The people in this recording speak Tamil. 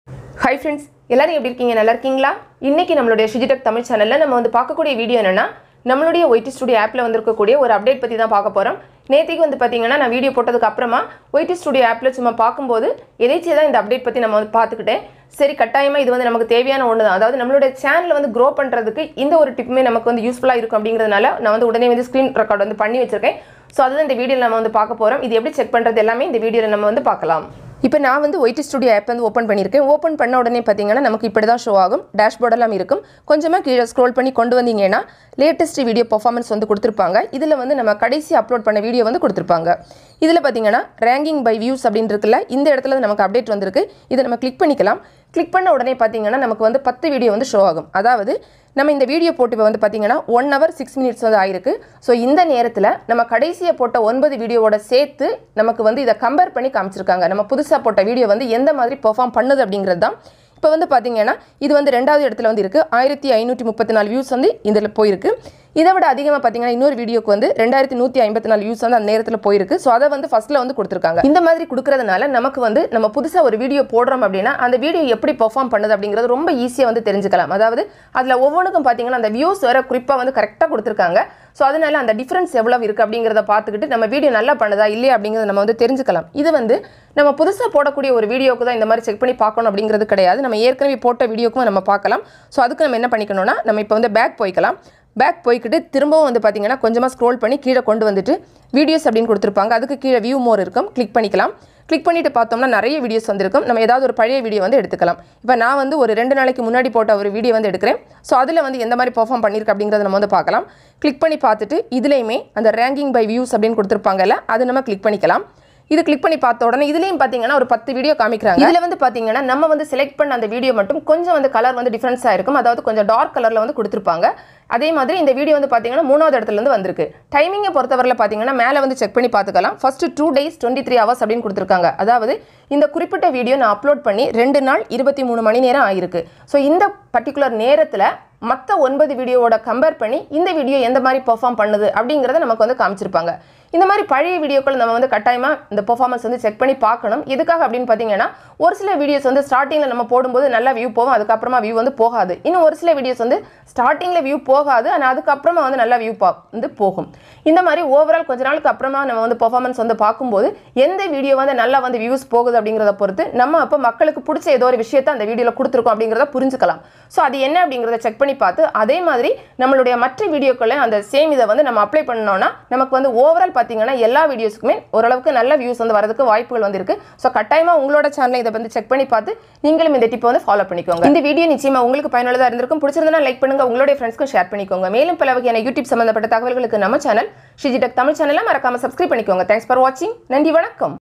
ஹாய் ஃப்ரெண்ட்ஸ் எல்லாரும் எப்படி இருக்கீங்க நல்லா இருக்கீங்களா இன்னைக்கு நம்மளுடைய ஷிஜிடெக் தமிழ் சேனலில் நம்ம வந்து பார்க்கக்கூடிய வீடியோ என்னன்னா நம்மளுடைய ஒயிட் ஸ்டுடியோ ஆப்பில் வந்திருக்கக்கூடிய ஒரு அப்டேட் பற்றி தான் பார்க்க போகிறோம் நேற்றுக்கு வந்து பார்த்தீங்கன்னா நான் வீடியோ போட்டதுக்கு அப்புறமா ஒயிட் ஸ்டுடியோ ஆப்பில் சும்மா பார்க்கும்போது எதேச்சியாக தான் இந்த அப்டேட் பற்றி நம்ம வந்து பார்த்துக்கிட்டேன் சரி கட்டாயமாக இது வந்து நமக்கு தேவையான ஒன்று தான் அதாவது நம்மளுடைய சேனலை வந்து க்ரோ பண்ணுறதுக்கு இந்த ஒரு டிப்புமே நமக்கு வந்து யூஸ்ஃபுல்லாக இருக்கும் அப்படிங்கிறதுனால நான் வந்து உடனே வந்து ஸ்க்ரீன் ரெக்கார்ட் வந்து பண்ணி வச்சிருக்கேன் ஸோ அதுதான் இந்த வீடியோவில் நம்ம வந்து பார்க்க போகிறோம் இது எப்படி செக் பண்ணுறது எல்லாமே இந்த வீடியோவில் நம்ம வந்து பார்க்கலாம் இப்போ நான் வந்து ஒயிட் ஸ்டுடியோ ஆப் வந்து ஓப்பன் பண்ணியிருக்கேன் ஓப்பன் பண்ண உடனே பார்த்தீங்கன்னா நமக்கு இப்படி தான் ஷோ ஆகும் டேஷ்போர்டெல்லாம் இருக்கும் கொஞ்சமாக கீழே ஸ்க்ரோல் பண்ணி கொண்டு வந்தீங்கன்னா லேட்டஸ்ட் வீடியோ பர்ஃபார்மன்ஸ் வந்து கொடுத்துருப்பாங்க இதில் வந்து நம்ம கடைசி அப்லோட் பண்ண வீடியோ வந்து கொடுத்துருப்பாங்க இதில் பார்த்தீங்கன்னா ரேங்கிங் பை வியூஸ் அப்படின்னு இருக்குல்ல இந்த இடத்துல நமக்கு அப்டேட் வந்திருக்கு இதை நம்ம கிளிக் பண்ணிக்கலாம் கிளிக் பண்ண உடனே பார்த்தீங்கன்னா நமக்கு வந்து பத்து வீடியோ வந்து ஷோ ஆகும் அதாவது நம்ம இந்த வீடியோ போட்டு இப்போ வந்து பார்த்தீங்கன்னா ஒன் ஹவர் சிக்ஸ் மினிட்ஸ் வந்து ஆயிருக்கு ஸோ இந்த நேரத்தில் நம்ம கடைசியாக போட்ட ஒன்பது வீடியோவோட சேர்த்து நமக்கு வந்து இதை கம்பேர் பண்ணி காமிச்சிருக்காங்க நம்ம புதுசாக போட்ட வீடியோ வந்து எந்த மாதிரி பெர்ஃபார்ம் பண்ணுது அப்படிங்கிறது தான் இப்போ வந்து பார்த்தீங்கன்னா இது வந்து ரெண்டாவது இடத்துல வந்து இருக்குது ஆயிரத்தி ஐநூற்றி முப்பத்தி நாலு வியூஸ் வந்து இதில் போயிருக்கு இதை விட அதிகமாக பார்த்தீங்கன்னா இன்னொரு வீடியோக்கு வந்து ரெண்டாயிரத்தி நூற்றி ஐம்பத்தி நாலு வியூஸ் வந்து அந்த நேரத்தில் போயிருக்கு ஸோ அதை வந்து ஃபஸ்ட்டில் வந்து கொடுத்துருக்காங்க இந்த மாதிரி கொடுக்கறதுனால நமக்கு வந்து நம்ம புதுசாக ஒரு வீடியோ போடுறோம் அப்படின்னா அந்த வீடியோ எப்படி பெர்ஃபார்ம் பண்ணுது அப்படிங்கிறது ரொம்ப ஈஸியாக வந்து தெரிஞ்சுக்கலாம் அதாவது அதில் ஒவ்வொன்றுக்கும் பார்த்தீங்கன்னா அந்த வியூஸ் வேற குறிப்பாக வந்து கரெக்டாக கொடுத்துருக்காங்க ஸோ அதனால அந்த டிஃப்ரென்ஸ் எவ்வளோ இருக்குது அப்படிங்கிறத பார்த்துக்கிட்டு நம்ம வீடியோ நல்லா பண்ணுதா இல்லையா அப்படிங்கிறத நம்ம வந்து தெரிஞ்சுக்கலாம் இது வந்து நம்ம புதுசாக போடக்கூடிய ஒரு வீடியோக்கு தான் இந்த மாதிரி செக் பண்ணி பார்க்கணும் அப்படிங்கிறது கிடையாது நம்ம ஏற்கனவே போட்ட வீடியோக்கும் நம்ம பார்க்கலாம் ஸோ அதுக்கு நம்ம என்ன பண்ணிக்கணும்னா நம்ம இப்போ வந்து பேக் போய்க்கலாம் பேக் போய்க்கிட்டு திரும்பவும் வந்து பார்த்தீங்கன்னா கொஞ்சமாக ஸ்க்ரோல் பண்ணி கீழே கொண்டு வந்துட்டு வீடியோஸ் அப்படின்னு கொடுத்துருப்பாங்க அதுக்கு கீழே வியூ மோர் இருக்கும் கிளிக் பண்ணிக்கலாம் கிளிக் பண்ணிட்டு பார்த்தோம்னா நிறைய வீடியோஸ் வந்திருக்கும் நம்ம ஏதாவது ஒரு பழைய வீடியோ வந்து எடுத்துக்கலாம் இப்போ நான் வந்து ஒரு ரெண்டு நாளைக்கு முன்னாடி போட்ட ஒரு வீடியோ வந்து எடுக்கிறேன் ஸோ அதில் வந்து எந்த மாதிரி பெர்ஃபார்ம் பண்ணியிருக்கு அப்படிங்கிறத நம்ம வந்து பார்க்கலாம் கிளிக் பண்ணி பார்த்துட்டு இதுலேயுமே அந்த ரேங்கிங் பை வியூஸ் அப்படின்னு கொடுத்துருப்பாங்கல்ல அது நம்ம கிளிக் பண்ணிக்கலாம் இது கிளிக் பண்ணி பார்த்த உடனே இதுலேயும் பார்த்தீங்கன்னா ஒரு பத்து வீடியோ காமிக்கிறாங்க இதில் வந்து பார்த்தீங்கன்னா நம்ம வந்து செலக்ட் பண்ண அந்த வீடியோ மட்டும் கொஞ்சம் வந்து கலர் வந்து டிஃப்ரென்ஸாக இருக்கும் அதாவது கொஞ்சம் டார்க் கலரில் வந்து கொடுத்துருப்பாங்க அதே மாதிரி இந்த வீடியோ வந்து பார்த்தீங்கன்னா மூணாவது இடத்துல இருந்து வந்திருக்கு டைமிங்கை பொறுத்தவரையில் பார்த்தீங்கன்னா மேலே வந்து செக் பண்ணி பார்த்துக்கலாம் first two days twenty three hours அப்படின்னு கொடுத்துருக்காங்க அதாவது இந்த குறிப்பிட்ட வீடியோ நான் அப்லோட் பண்ணி ரெண்டு நாள் இருபத்தி மூணு மணி நேரம் ஆயிருக்கு ஸோ இந்த பர்டிகுலர் நேரத்தில் மற்ற ஒன்பது வீடியோவோட கம்பேர் பண்ணி இந்த வீடியோ எந்த மாதிரி பெர்ஃபார்ம் பண்ணுது அப்படிங்கிறத நமக்கு வந்து காமிச்சிருப்பாங்க இந்த மாதிரி பழைய வீடியோக்கள் நம்ம வந்து கட்டாயமாக இந்த பெர்ஃபார்மன்ஸ் வந்து செக் பண்ணி பார்க்கணும் எதுக்காக அப்படின்னு பார்த்தீங்கன்னா ஒரு சில வீடியோஸ் வந்து ஸ்டார்டிங்கில் நம்ம போடும்போது நல்லா வியூ போகும் அதுக்கப்புறமா வியூ வந்து போகாது இன்னும் ஒரு சில வீடியோஸ் வந்து ஸ்டார்டிங்கில் வியூ போகாது ஆனால் அதுக்கப்புறமா வந்து நல்லா வியூ பா வந்து போகும் இந்த மாதிரி ஓவரால் கொஞ்ச நாளுக்கு அப்புறமா நம்ம வந்து பெர்ஃபார்மன்ஸ் வந்து பார்க்கும்போது எந்த வீடியோ வந்து நல்லா வந்து வியூஸ் போகுது அப்படிங்கிறத பொறுத்து நம்ம அப்போ மக்களுக்கு பிடிச்ச ஏதோ ஒரு விஷயத்தை அந்த வீடியோவில் கொடுத்துருக்கோம் அப்படிங்கிறத புரிஞ்சுக்கலாம் ஸோ அது என்ன அப்படிங்கிறத செக் பண்ணி பார்த்து அதே மாதிரி நம்மளுடைய மற்ற வீடியோக்களை அந்த சேம் இதை வந்து நம்ம அப்ளை பண்ணோம்னா நமக்கு வந்து ஓவரால் பார்த்தீங்கன்னா எல்லா வீடியோஸுக்குமே ஓரளவுக்கு நல்ல வியூஸ் வந்து வரதுக்கு வாய்ப்புகள் வந்து இருக்கு ஸோ கட்டாயமாக உங்களோட சேனலை இதை வந்து செக் பண்ணி பார்த்து நீங்களும் இந்த டிப்பை வந்து ஃபாலோ பண்ணிக்கோங்க இந்த வீடியோ நிச்சயமா உங்களுக்கு பயனுள்ளதாக இருந்திருக்கும் பிடிச்சிருந்தா லைக் பண்ணுங்க உங்களுடைய ஃப்ரெண்ட்ஸ்க்கும் ஷேர் பண்ணிக்கோங்க மேலும் பல வகையான யூடியூப் சம்பந்தப்பட்ட தகவல்களுக்கு நம்ம சேனல் ஷிஜிடெக் தமிழ் சேனலை மறக்காம சப்ஸ்கிரைப் பண்ணிக்கோங்க தேங்க்ஸ் ஃபார் வாட்சிங் நன்றி வணக்கம்